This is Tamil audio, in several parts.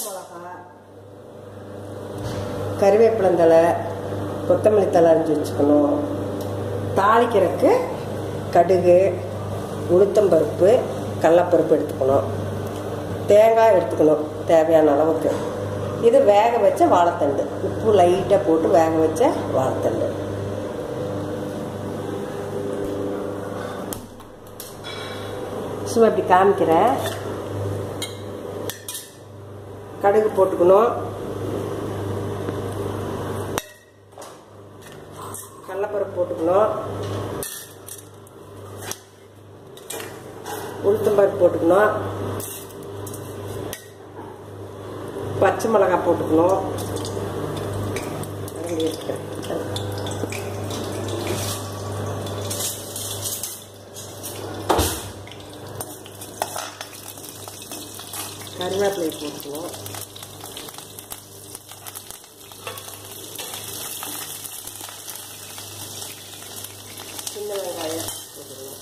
மிளகா கருவேப்பிலந்தலை கொத்தமல்லி தலை அரைஞ்சி வச்சுக்கணும் தாளிக்கிறதுக்கு கடுகு உளுத்தம்பருப்பு கடலப்பருப்பு எடுத்துக்கணும் தேங்காய் எடுத்துக்கணும் தேவையான அளவுக்கு இது வேக வச்ச வாழைத்தண்டு உப்பு லைட்டாக போட்டு வேக வச்ச வாழைத்தண்டு சும்மா இப்படி காமிக்கிறேன் கடுகு போட்டுக்கணும் கடலப்பருப்பு போட்டுக்கணும் உளுத்தம்பருப்பு போட்டுக்கணும் பச்சை மிளகாய் போட்டுக்கணும் அங்கே இருக்கு. கருவேப்பிலை போட்டுக்கணும் சின்ன வெங்காயம் போட்டுக்கணும்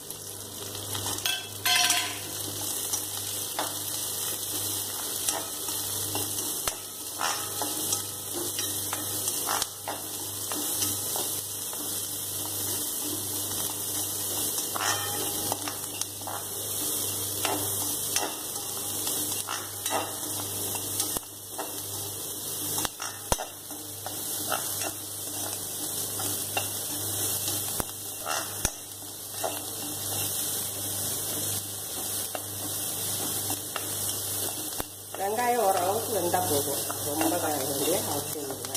வெங்காயம் ஓரளவுக்கு வெந்தால் போதும் ரொம்ப வேக வேண்டிய அவசியம் இல்லை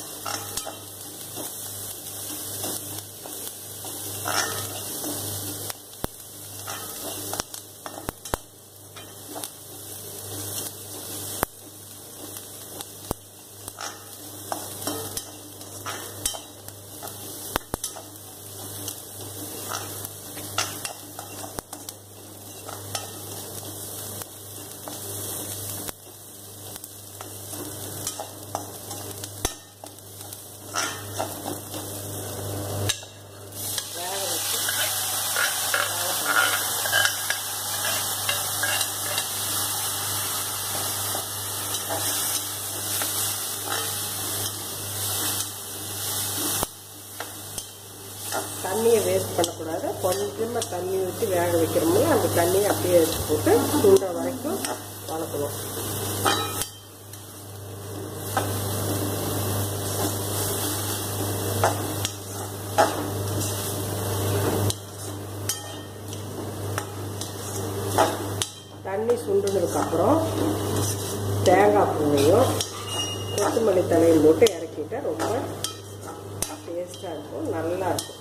வேக வச்சு தண்ணியை வேஸ்ட் பண்ணக்கூடாது கொஞ்சமாக தண்ணி ஊற்றி வேக வைக்கிறோமோ அந்த தண்ணியை அப்படியே எடுத்து போட்டு சுண்ட வரைக்கும் வளர்க்கணும் தண்ணி சுண்டுனதுக்கப்புறம் தேங்காய் பூவையும் கொத்தமல்லி தலையும் போட்டு இறக்கிட்டா ரொம்ப டேஸ்டாக இருக்கும் நல்லா இருக்கும்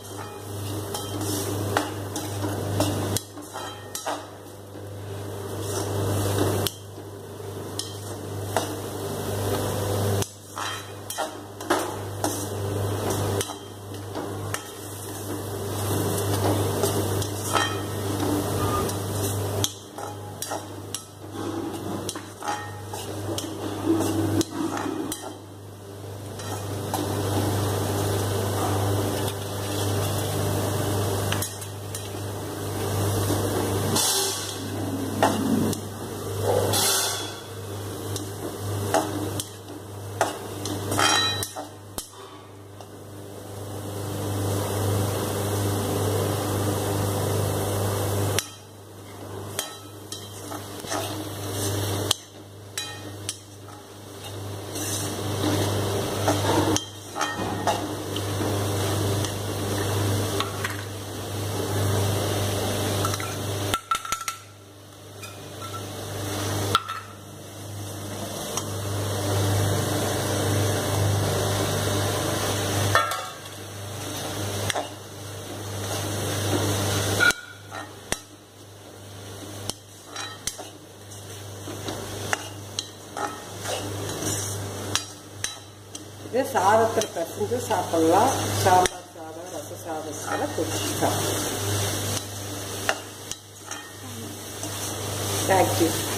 இது சாதத்தில் பிசைஞ்சு சாப்பிடலாம் சாம்பார் சாதம் ரச சாதத்தில் குடிச்சு சாப்பிடலாம் தேங்க்யூ